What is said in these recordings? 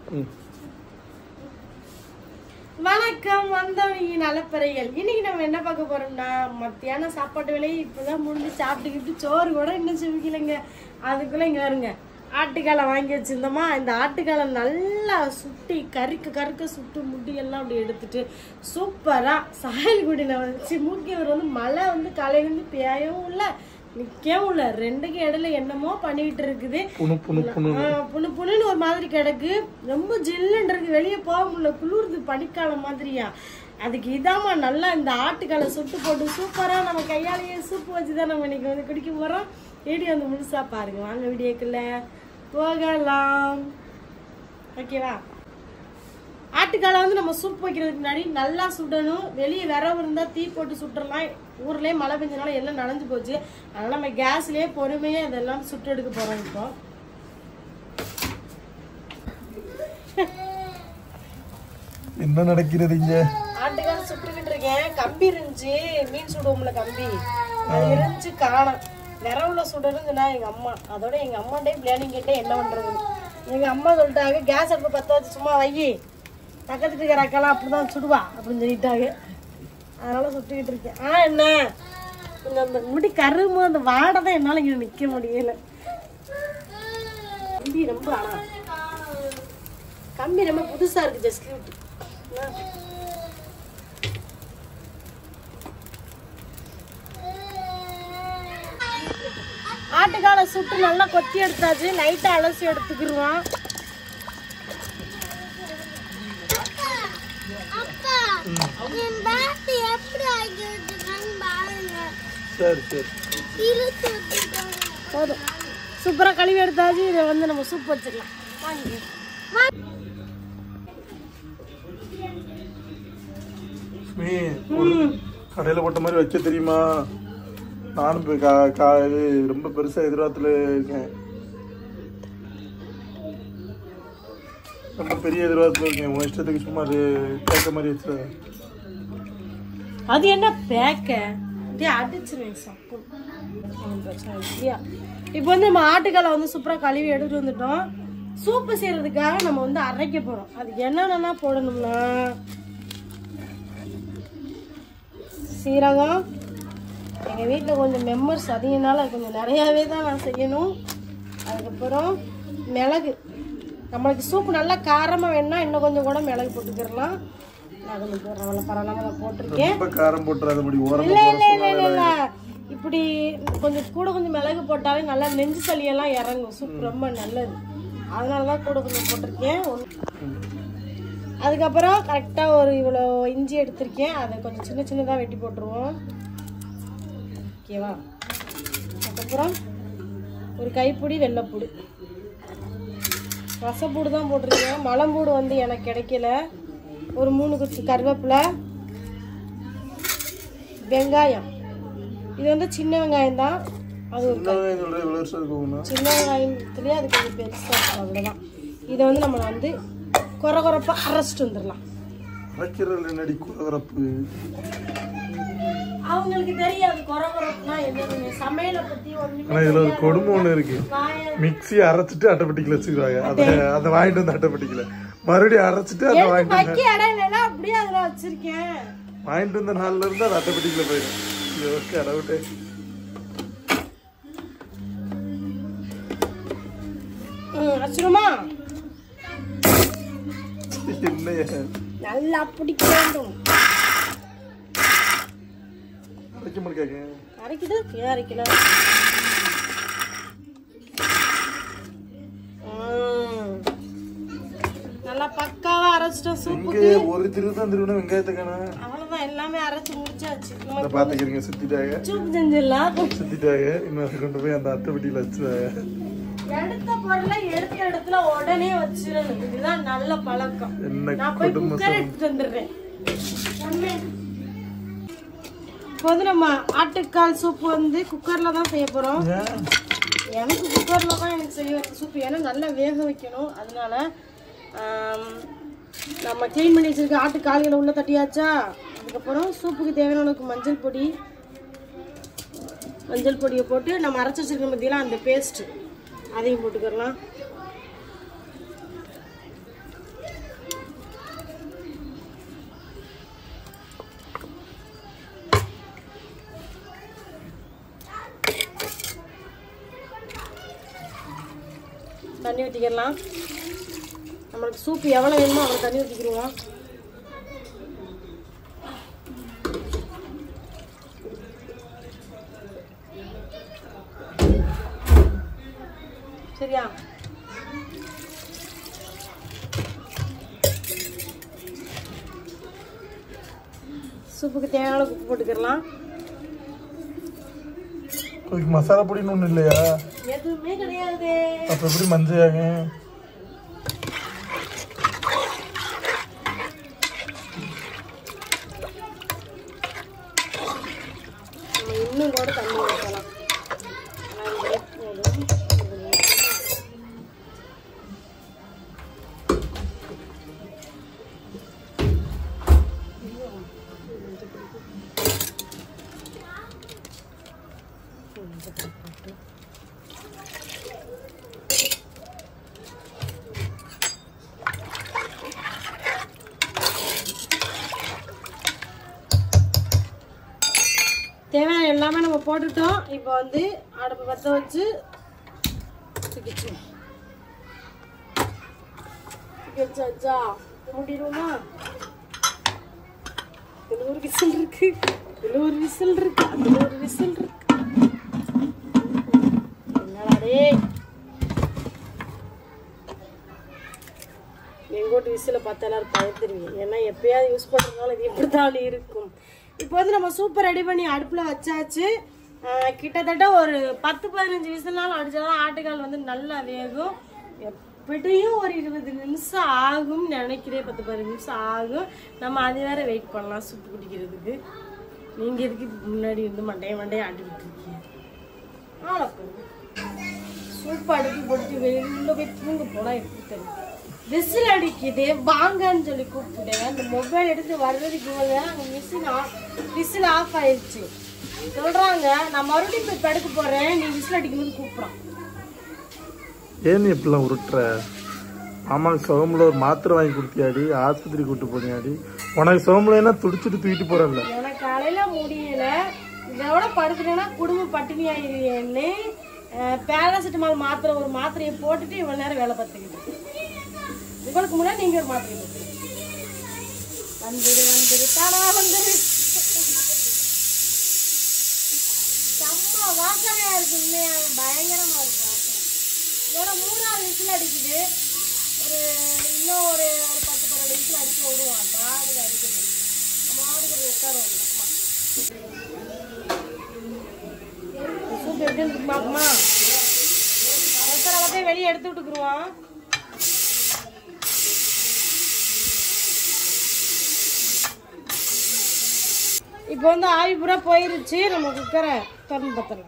ம் வணக்கம் வந்தவங்க நலப்பறைகள் இன்னைக்கு நம்ம என்ன பார்க்க போறோம்னா மத்தியானம் சாப்பாட்டு வேலையை இப்பதான் முடிஞ்சு சாப்பிட்டுக்கிட்டு சோறு கூட இன்னும் செவிக்கலைங்க அதுக்குள்ள இங்க வருங்க ஆட்டுக்காலை வாங்கி வச்சிருந்தோமா இந்த ஆட்டுக்காலை நல்லா சுட்டி கறிக்க கருக்க சுட்டு முட்டி எல்லாம் அப்படி எடுத்துட்டு சூப்பரா சாயல்குடியில வச்சு மூக்கியவர் வந்து மழை வந்து காலையிலேருந்து பேயவும் இல்லை நிற்கவும் இல்லை ரெண்டுக்கு இடையில என்னமோ பண்ணிக்கிட்டு இருக்குது புணு புணு புணு ஆ, புணு புணுன்னு ஒரு மாதிரி கிடக்கு ரொம்ப ஜில்லுன்னு இருக்கு வெளியே போக முடியல குளிருது பனிக்காலம் மாதிரியா அதுக்கு இதாம்மா நல்லா இந்த ஆட்டுக்காலை சுட்டு போட்டு சூப்பரா நம்ம கையாலேயே சூப்பு வச்சு தான் நம்ம இன்னைக்கு வந்து குடிக்க போறோம் வீடியோ வந்து முழுசா பாருங்க வாங்க வீடியோக்குள்ள போகலாம் ஓகேவா ஆட்டுக்காலை வந்து நம்ம சூப் வைக்கிறதுக்கு முன்னாடி நல்லா சுடணும் வெளியே விரவு இருந்தால் தீ போட்டு சுட்டுறலாம் ஊர்லேயே மழை பெஞ்சனால எல்லாம் நனைஞ்சு போச்சு அதனால நம்ம கேஸ்லயே பொறுமையா இதெல்லாம் சுட்டு எடுக்க போறோம் இப்போ என்ன நடக்கிறது இங்க ஆட்டுக்கால சுட்டுக்கிட்டு இருக்கேன் கம்பி இருந்துச்சு மீன் சுடுவோம்ல கம்பி அது இருந்துச்சு காணும் விரவுல சுடணும்னு சொன்னா எங்க அம்மா அதோட எங்க அம்மாண்டே பிளானிங் கேட்டே என்ன பண்றது எங்க அம்மா சொல்லிட்டாங்க கேஸ் அடுப்பு பத்த வச்சு சும்மா வை பக்கத்து இருக்கிற அக்கெல்லாம் அப்படிதான் சுடுவா அப்படின்னு சொல்லிட்டாங்க அதனால சுட்டுக்கிட்டு இருக்கேன் ஆ என்ன கொஞ்சம் அந்த முடி கரும்பு அந்த வாடை தான் என்னால இங்க நிக்க முடியல கம்பி ரொம்ப ஆனா கம்பி ரொம்ப புதுசா இருக்கு ஜஸ்ட் ஆட்டுக்காலை சுட்டு நல்லா கொத்தி எடுத்தாச்சு லைட்டா அலசி எடுத்துக்கிருவோம் அப்பா என் பேட் எப்படி ஆகிடுச்சுன்னு பாருங்க சரி சரி இழுத்து விட்டுட்டாங்க போதும் சூப்பரா கழுவி எடுத்தாச்சு இதை வந்து நம்ம சூப் வச்சிடலாம் வாங்கி சுமி ஒரு கடையில போட்ட மாதிரி வைக்க தெரியுமா நானும் இப்ப கா- கா- இது ரொம்ப பெருசா எதிர்பார்த்துல இருக்கேன் ரொம்ப பெரிய எதிர்பார்த்துல இருக்கேன் உன் இஷ்டத்துக்கு சும்மா அது கேட்க மாதிரி வச்சு அது என்ன பேக்க அப்படியே அடிச்சிருவேன் சப்பு ஒண்ணும் பிரச்சனை இல்லையா இப்போ வந்து நம்ம ஆட்டுக்காலை வந்து சூப்பரா கழுவி எடுத்துட்டு வந்துட்டோம் சூப்பு செய்யறதுக்காக நம்ம வந்து அரைக்க போறோம் அதுக்கு என்னென்னலாம் போடணும்னா சீரகம் எங்கள் வீட்டில் கொஞ்சம் மெம்பர்ஸ் அதிகனால கொஞ்சம் நிறையாவே தான் நான் செய்யணும் அதுக்கப்புறம் மிளகு நம்மளுக்கு சூப்பு நல்லா காரமாக வேணும்னா இன்னும் கொஞ்சம் கூட மிளகு போட்டுக்கிடலாம் நான் கொஞ்சம் போடுறேன் அவ்வளோ பரவாயில்லாம நான் போட்டிருக்கேன் ரொம்ப காரம் போட்டுறாதபடி ஓரமா இல்ல போட இல்ல இல்ல இல்ல இல்ல இப்படி கொஞ்சம் கூட கொஞ்சம் மிளகு போட்டாலே நல்லா நெஞ்சு சளியெல்லாம் இறங்கும் சூப் ரொம்ப நல்லது அதனால தான் கூட கொஞ்சம் போட்டிருக்கேன் ஒண்ணு- அதுக்கப்புறம் கரெக்டாக ஒரு இவ்வளோ இஞ்சி எடுத்திருக்கேன் அதை கொஞ்சம் சின்ன சின்னதாக வெட்டி போட்டுருவோம் ஓகேவா அதுக்கப்புறம் ஒரு கைப்பிடி வெள்ளைப்பூடு ரசப்பூடு தான் போட்டிருக்கேன் மலம்பூடு வந்து எனக்கு கிடைக்கல ஒரு மூணு குச்சி கருவேப்பிலை வெங்காயம் இது வந்து சின்ன வெங்காயம் தான் அது ஒரு என்ன சொல்ற இவ்வளவு வருஷம் இருக்கும்னா சின்ன வெங்காயத்துலேயே அது கொஞ்சம் பெருசாக இருக்கும் அவ்வளோதான் இதை வந்து நம்ம வந்து குறை குறைப்பாக அரைச்சிட்டு வந்துடலாம் அரைக்கிறதுல என்னடி குறவரப்பு அவங்களுக்கு தெரியாது குறை குறைப்புனா என்னன்னு சமையலை பற்றி ஒன்றுமே ஆனா இதுல ஒரு கொடுமை ஒண்ணு இருக்கு காய மிக்ஸி அரைச்சிட்டு அட்டைப்பெட்டிக்குள்ள வச்சுக்குவாங்க அதை அதை வாங்கிட்டு வந்து அட்டைப்பெட்டிக்குள்ள மறுபடியும் அரைச்சிட்டு அதை வாங்கிட்டு வந்து வைக்க இடம் இல்லைன்னா அப்படியே அதில் வச்சிருக்கேன் வாங்கிட்டு வந்த நாள்ல இருந்து அது அட்டைப்பெட்டிக்குள்ள போயிடும் இது ஓகே அடவுட்டு ம் வச்சிருமா என்ன நல்லா பிடிக்க வேண்டும் அரைக்க முடியாங்க அரைக்குது ஏன் அரைக்கல ம். நல்லா பக்காவா அரைச்சிட்டோம் சூப்பு இங்க ஒரு திரு தான் திருவினா வெங்காயத்தை காணும் அவ்வளவுதான் எல்லாமே அரைச்சு முடிச்சாச்சு அதை பாத்துக்கிறீங்க சுத்திட்டாங்க சூப்பு செஞ்சிடலாம் சுத்திட்டாங்க இன்னும் அதை கொண்டு போய் அந்த அட்டைப்பெட்டியில வச்சுருவாங்க எடுத்த பொருளை எடுத்த இடத்துல உடனே வச்சிடணும் இதுதான் நல்ல பழக்கம் என்ன நான் போய் குடும்ப குக்கர் எடுத்துட்டு வந்துடுறேன் ஒண்ணு. இப்போ வந்து நம்ம ஆட்டுக்கால் சூப்பு வந்து குக்கர்ல தான் செய்ய போறோம் ஏன்? எனக்கு குக்கரில் தான் எனக்கு செய்ய வர சூப்பு ஏன்னா நல்லா வேக வைக்கணும் அதனால ஆம், நம்ம க்ளீன் பண்ணி வச்சிருக்க ஆட்டு கால்களை உள்ள தட்டியாச்சா அதுக்கப்புறம் சூப்புக்கு தேவையான அளவுக்கு மஞ்சள் பொடி மஞ்சள் பொடியை போட்டு நம்ம அரைச்சி வச்சிருக்க மத்தியெல்லாம் அந்த பேஸ்ட் அதையும் போட்டுக்கிறலாம் தண்ணி ஊற்றிக்கிடலாம் நம்மளுக்கு சூப் எவ்வளோ வேணுமோ அவ்வளோ தண்ணி ஊற்றிக்கிடுவோம் சரியா சூப்புக்கு தேவையான அளவு உப்பு போட்டுக்கிடலாம் அதுக்கு மசாலா பொடின்னு ஒன்றும் இல்லையா எதுவுமே கிடையாது அப்போ எப்படி மஞ்சள் நம்ம இன்னும் கூட தண்ணி ஊற்றலாம் ஆனா இதுவே போதும். இதுவே தேவையான எல்லாமே நம்ம போட்டுட்டோம் இப்போ வந்து அடுப்பு பற்ற வச்சு தூக்கிச்சு தூக்கி வச்சாச்சா மூடிடுவோமா இதுல ஒரு விசில் இருக்கு இதுல ஒரு விசில் இருக்கு அதுல ஒரு விசில் இருக்கு என்னடா டேய் எங்கோட்டு விசில பார்த்து எல்லாரும் பயந்துருவீங்க ஏன்னா எப்பயாவது யூஸ் பண்ணுறதுனால இது எப்படி தான் இருக்கும் இப்போ வந்து நம்ம சூப்பர் ரெடி பண்ணி அடுப்பில் வச்சாச்சு ஆஹ் கிட்டத்தட்ட ஒரு பத்து பதினஞ்சு விசில்னாலும் அடிச்சாதான் ஆட்டுக்கால் வந்து நல்லா வேகும் எப்படியும் ஒரு இருபது நிமிஷம் ஆகும் நினைக்கிறேன் பத்து பதினஞ்சு நிமிஷம் ஆகும் நம்ம அது வேற வெயிட் பண்ணலாம் சூப்பு குடிக்கிறதுக்கு நீங்க எதுக்கு இதுக்கு முன்னாடி வந்து மண்டைய மண்டைய ஆட்டிக்கிட்டு இருக்கீங்க ஆளை பாருங்க. சூப்பு அடுக்கி போட்டு வெளியில போய் தூங்க போனா எப்படி தெரியும் விசில் அடிக்குது வாங்கன்னு சொல்லி கூப்பிட்டேன் அந்த மொபைல் எடுத்து வர்றதுக்கு போது அங்கே மிஷின் ஆஃப் விசில் ஆஃப் ஆயிடுச்சு சொல்றாங்க நான் மறுபடியும் போய் படுக்க போறேன் நீ விசில் அடிக்கும்போது கூப்பிடுறான் ஏன் நீ இப்படிலாம் உருட்டுற மாமாக்கு சுகமுல ஒரு மாத்திரை வாங்கி கொடுத்தியாடி ஆஸ்பத்திரி கூட்டு போனியாடி உனக்கு சுகமுலைன்னா துடிச்சிட்டு தூக்கிட்டு போறல்ல எனக்கு காலையில முடியல இதோட படுத்துட்டேன்னா குடும்பம் பட்டினி ஆயிடுவேன்னு பேராசிட்டமால் மாத்திரை ஒரு மாத்திரையை போட்டுட்டு இவ்வளவு நேரம் வேலை பார்த்துக்கிட்டு இவளுக்கு முன்னாடி நீங்க ஒரு மாத்திரை போட்டு வந்துரு வந்துரு தானா வந்துரு செம்ம வாசனையா இருக்கு உண்மையா பயங்கரமா இருக்கு வாசனை இதோட மூணாவது விசில் அடிக்குது ஒரு இன்னும் ஒரு ஒரு பத்து பன்னெண்டு விசில் அடிக்க விடுவான் பாடுங்க அடிக்குது நம்ம ஆடுகிறது உட்காருவோம் அம்மா சூப் எப்படி இருக்கு பாக்குமா ஒருத்தர் அப்படியே வெளியே எடுத்து விட்டுக்குருவான் இப்போ வந்து ஆவி பூரா போயிருச்சு நம்ம குக்கரை திறந்து பத்தலாம்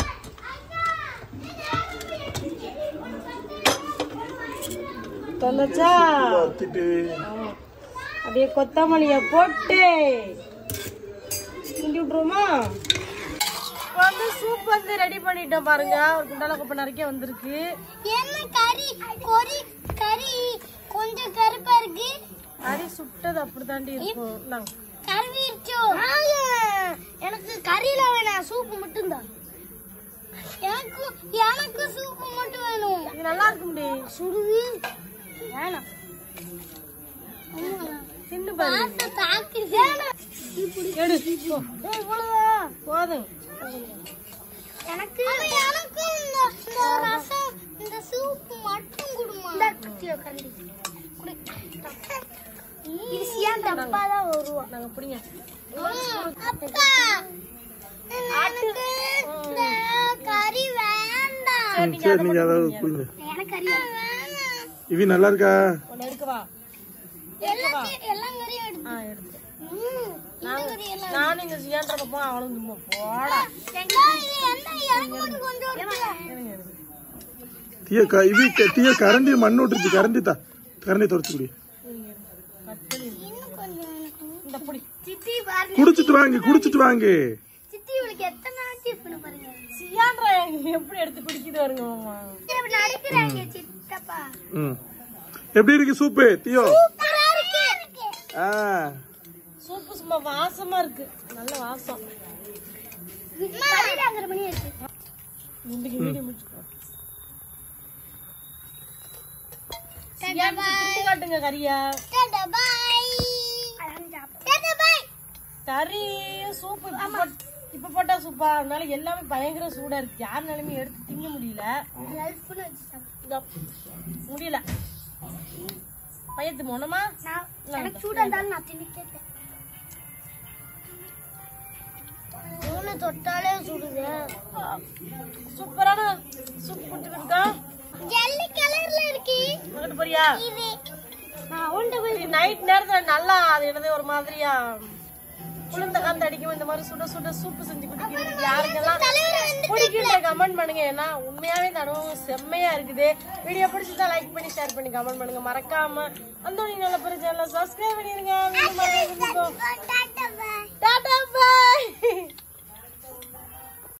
தொலைச்சா பார்த்துட்டு ஆமா. அப்படியே கொத்தமல்லிய போட்டு கிண்டி விட்டுருவோமா இப்போ வந்து சூப் வந்து ரெடி பண்ணிட்டோம் பாருங்க ஒரு குண்டால குப்பை நிறைய வந்திருக்கு என்ன கறி கொரி கறி கொஞ்சம் கருப்பா இருக்கு கறி சுட்டது அப்படித்தாண்டி இருக்கும் இந்தாங்க. கருவிச்சோ எனக்கு கறியில வேணாம் சூப்பு மட்டும்தான் எனக்கு எனக்கு சூப்பு மட்டும் வேணும் இது நல்லா இருக்கு முடி சுடுது வேணாம் தின்னு பாரு பார்த்த தாக்குது எடு போ. இவ்வளவுதான் போதும் எனக்கு எனக்கு இந்த இந்த ரசம் இந்த சூப் மட்டும் கொடுமா இந்த குட்டியோ கரண்டி குடி ஈஸியா டப்பா தான் வருவா நாங்க பிடிங்க அப்பா எனக்கு இந்த கறி வேண்டாம் ம், சரி நீங்க அதாவது கொடுங்க எனக்கு கறி வேணாம் இவி நல்லா இருக்கா ஒன்னு எடுக்கவா எல்லாத்தையும் எல்லா கறியும் எடுத்து ஆ எடுத்து ம், இந்த கறி எல்லாம் நானும் இங்க சியான்ற பக்கம் அவளும் தும்ப போடா ஏங்க, இது என்ன எனக்கு மட்டும் கொஞ்சம் இருக்கு. இருங்க, இருங்க. தீய க இவி க- தீய கரண்டி மண்ணு விட்டுருச்சு கரண்டி தா கரண்டி தொடச்சு குடி இன்னும் கொஞ்சம் எனக்கு. இந்த புடி சித்தி பாருங்க குடிச்சிட்டு வாங்க குடிச்சிட்டு வாங்க சித்தி இவளுக்கு எத்தனை ஆச்சு பண்ண பாருங்க சியான்றா எப்படி எடுத்து குடிக்குது வருங்க மாமா இப்ப நடிக்கிறாங்க சித்தப்பா ம் எப்படி இருக்கு சூப்பு தீயோ சூப்பரா இருக்கு ஆ சூப்பு சும்மா வாசமா இருக்கு நல்ல வாசம் பன்னிரெண்டரை மணி ஆச்சு முந்திக்கு மீடியம் முடிச்சுக்கோ ஏன் பிடிச்சு காட்டுங்க கறியா டாடா பை டாடா பை கறி சூப்பு இப்ப போட்- இப்ப போட்டா சூப்பா அதனால எல்லாமே பயங்கர சூடா இருக்கு யாருனாலுமே எடுத்து திங்க முடியல இதோ, முடியல பையத்து மோனமா எனக்கு சூடா இருந்தாலும் நான் திணிக்கிறேன் மூணு தொட்டாலே சுடுது சூப்பரான சூப் குடிச்சுக்கிட்டு இருக்கோம் ஜெல்லி கலர்ல இருக்கு உங்ககிட்ட போறியா இது நான் உண்டு போய் நைட் நேரத்துல நல்லா அது என்னது ஒரு மாதிரியா குளிர்ந்த காத்து அடிக்கும் இந்த மாதிரி சுட சுட சூப்பு செஞ்சு குடிக்கிறது யாருக்கெல்லாம் பிடிக்குன்ற கமெண்ட் பண்ணுங்க ஏன்னா உண்மையாவே இந்த அனுபவம் செம்மையா இருக்குது வீடியோ பிடிச்சிருந்தா லைக் பண்ணி ஷேர் பண்ணி கமெண்ட் பண்ணுங்க மறக்காம அந்த நல்ல பிரச்சனை சப்ஸ்கிரைப் பண்ணிருங்க மீண்டும் மறுபடியும் சந்திப்போம்.